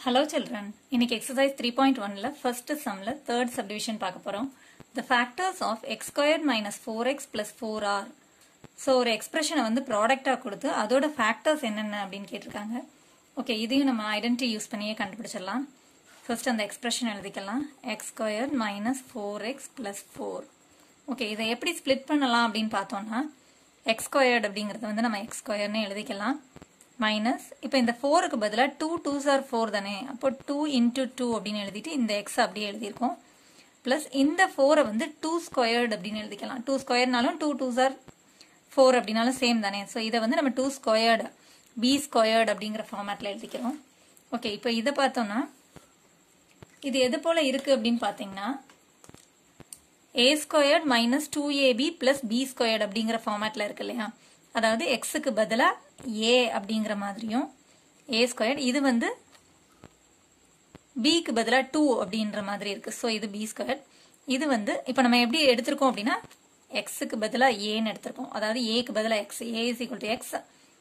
Hello children இன்னைக்கு exercise three point ஒன்ல first சம்ல தேர்ட் சப்டிவிஷன் பார்க்க போறோம் the factors of X square minus four X plus four are so ஒரு எக்ஸ்பிரஷனை வந்து ப்ராடக்டாக கொடுத்து அதோட ஃபேக்டர்ஸ் என்னென்ன அப்படின்னு கேட்டிருக்காங்க ஓகே இதையும் நம்ம ஐடென்டி யூஸ் பண்ணியே கண்டுபிடிச்சிடலாம் ஃபர்ஸ்ட் அந்த எக்ஸ்பிரஷன் எழுதிக்கலாம் X square minus four X plus four okay இதை எப்படி ஸ்ப்ளிட் பண்ணலாம் அப்படின்னு பார்த்தோம்னா எக்ஸ் ஸ்கொயர்டு அப்படிங்கிறத வந்து நம்ம எக்ஸ் ஸ்கொயர்னு எழுதிக்கலாம் மைனஸ் இப்போ இந்த ஃபோருக்கு பதிலாக டூ டூ சார் ஃபோர் தானே அப்போ டூ இன்டூ டூ அப்படின்னு எழுதிட்டு இந்த எக்ஸ் அப்படியே எழுதியிருக்கோம் ப்ளஸ் இந்த ஃபோரை வந்து டூ ஸ்கொயர்டு அப்படின்னு எழுதிக்கலாம் டூ ஸ்கொயர்னாலும் டூ டூ சார் ஃபோர் அப்படின்னாலும் சேம் தானே ஸோ இதை வந்து நம்ம டூ ஸ்கொயர்டு பி ஸ்கொயர்டு அப்படிங்கிற ஃபார்மேட்டில் எழுதிக்கிறோம் ஓகே இப்போ இதை பார்த்தோம்னா இது எது போல இருக்கு அப்படின்னு பார்த்தீங்கன்னா A squared minus two AB plus B squared அப்படிங்கிற ஃபார்மேட்டில் இருக்கு இல்லையா அதாவது எக்ஸுக்கு பதிலாக ஏ அப்படிங்கிற மாதிரியும் ஏ ஸ்கொயர்ட் இது வந்து பிக்கு பதிலாக டூ அப்படின்ற மாதிரி இருக்கு ஸோ இது பி ஸ்கொயர்ட் இது வந்து இப்போ நம்ம எப்படி எடுத்திருக்கோம் அப்படின்னா எக்ஸுக்கு பதிலாக ஏன்னு எடுத்திருக்கோம் அதாவது ஏக்கு பதிலாக X A is equal to X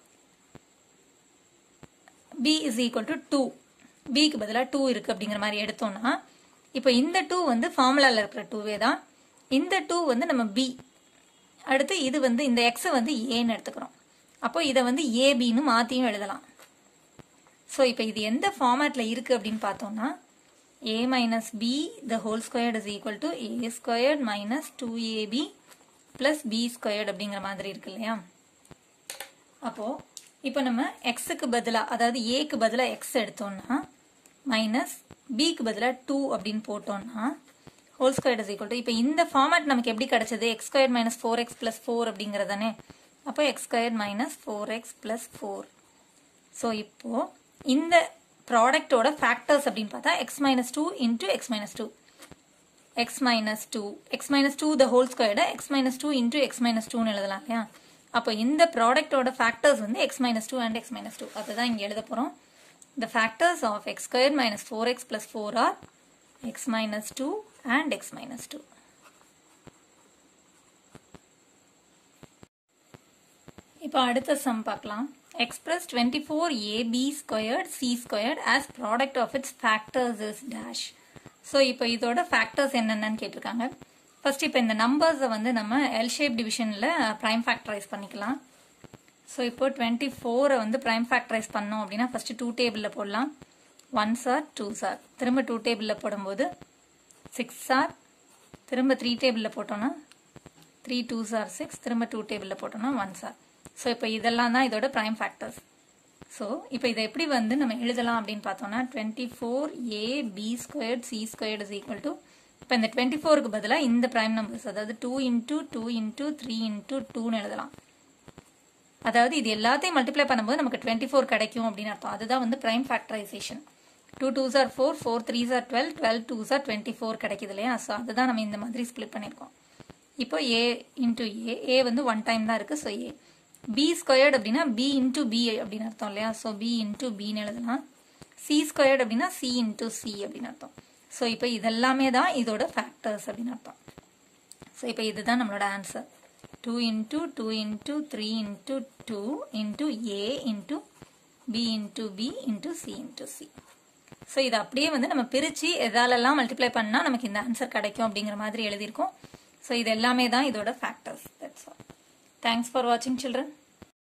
B is equal to two பிக்கு பதிலாக டூ இருக்கு அப்படிங்கிற மாதிரி எடுத்தோம்னா இப்போ இந்த டூ வந்து ஃபார்முலாவில் இருக்கிற டூவே தான் இந்த டூ வந்து நம்ம பி அடுத்து இது வந்து இந்த எக்ஸை வந்து ஏன்னு எடுத்துக்கிறோம் அப்போ இதை வந்து ஏபின்னு மாற்றியும் எழுதலாம் ஸோ இப்போ இது எந்த ஃபார்மேட்டில் இருக்குது அப்படின்னு பார்த்தோம்னா A minus B the whole squared is equal to A squared minus two AB plus B squared அப்படிங்கிற மாதிரி இருக்கு இல்லையா அப்போது இப்போ நம்ம எக்ஸுக்கு பதிலாக அதாவது ஏக்கு பதிலாக எக்ஸ் எடுத்தோம்னா மைனஸ் பிக்கு பதிலாக டூ அப்படின்னு போட்டோம்னா whole square is equal to இப்போ இந்த ஃபார்மேட் நமக்கு எப்படி கிடைச்சது X square minus four X plus four அப்படிங்கிறதானே அப்போ X square minus four X plus four so இப்போ இந்த ப்ராடக்டோட ஃபேக்டர்ஸ் அப்படின்னு பார்த்தா X minus two into X minus two X minus two X minus two the whole ஸ்கொயர்டை X minus two into X minus டூன்னு எழுதலாம் இல்லையா அப்போ இந்த ப்ராடக்டோட ஃபேக்டர்ஸ் வந்து X minus two and X minus two அதுதான் இங்கே எழுத போகிறோம் the factors of x squared minus 4x plus 4 are x minus 2 and x minus 2. இப்போ அடுத்த சம் பார்க்கலாம் express 24ab squared c squared as product of its factors is dash so இப்போ இதோட factors என்னென்னு கேட்டிருக்காங்க ஃபர்ஸ்ட் இப்போ இந்த நம்பர்ஸை வந்து நம்ம எல் ஷேப் டிவிஷனில் ப்ரைம் ஃபேக்டரைஸ் பண்ணிக்கலாம் ஸோ இப்போ டுவெண்ட்டி ஃபோரை வந்து ப்ரைம் ஃபேக்டரைஸ் பண்ணோம் அப்படின்னா ஃபஸ்ட்டு டூ டேபிளில் போடலாம் ஒன் சார் டூ சார் திரும்ப டூ டேபிளில் போடும்போது சிக்ஸ் சார் திரும்ப த்ரீ டேபிளில் போட்டோன்னா த்ரீ டூ சார் சிக்ஸ் திரும்ப டூ டேபிளில் போட்டோன்னா ஒன் சார் ஸோ இப்போ இதெல்லாம் தான் இதோட ப்ரைம் ஃபேக்டர்ஸ் ஸோ இப்போ இதை எப்படி வந்து நம்ம எழுதலாம் அப்படின்னு பார்த்தோம்னா twenty four A B squared C squared is equal to இப்போ இந்த டுவெண்ட்டி ஃபோருக்கு பதிலாக இந்த ப்ரைம் நம்பர்ஸ் அதாவது two into two into three into டூன்னு எழுதலாம் அதாவது இது எல்லாத்தையும் மல்டிப்ளை பண்ணும்போது நமக்கு டுவெண்ட்டி ஃபோர் கிடைக்கும் அப்படின்னு அர்த்தம் அதுதான் வந்து prime factorisation two two are four four three are twelve twelve two are twenty four கிடைக்குது இல்லையா ஸோ அதுதான் நம்ம இந்த மாதிரி ஸ்ப்ளிட் பண்ணியிருக்கோம் இப்போ ஏ இன்டூ ஏ ஏ வந்து ஒன் டைம் தான் இருக்குது ஸோ ஏ பி ஸ்கொயர்டு அப்படின்னா பி இன்டூ பி அப்படின்னு அர்த்தம் இல்லையா ஸோ பி இன்டூ பின்னு எழுதலாம் சி ஸ்கொயர்டு அப்படின்னா சி இன்டூ சி அப்படின்னு அர்த்தம் ஸோ இப்போ இதெல்லாமே தான் இதோட ஃபேக்டர்ஸ் அப்படின்னு அர்த்தம் ஸோ இப்போ இதுதான் நம்மளோட answer 2 into 2 into 3 into 2 into A into B into B into C into C. So இது அப்படியே வந்து நம்ம பிரித்து எதாலெல்லாம் மல்டிப்ளை பண்ணால் நமக்கு இந்த ஆன்சர் கிடைக்கும் அப்படிங்கிற மாதிரி எழுதியிருக்கோம் ஸோ இது எல்லாமே தான் இதோட factors that's all thanks for வாட்சிங் சில்ட்ரன்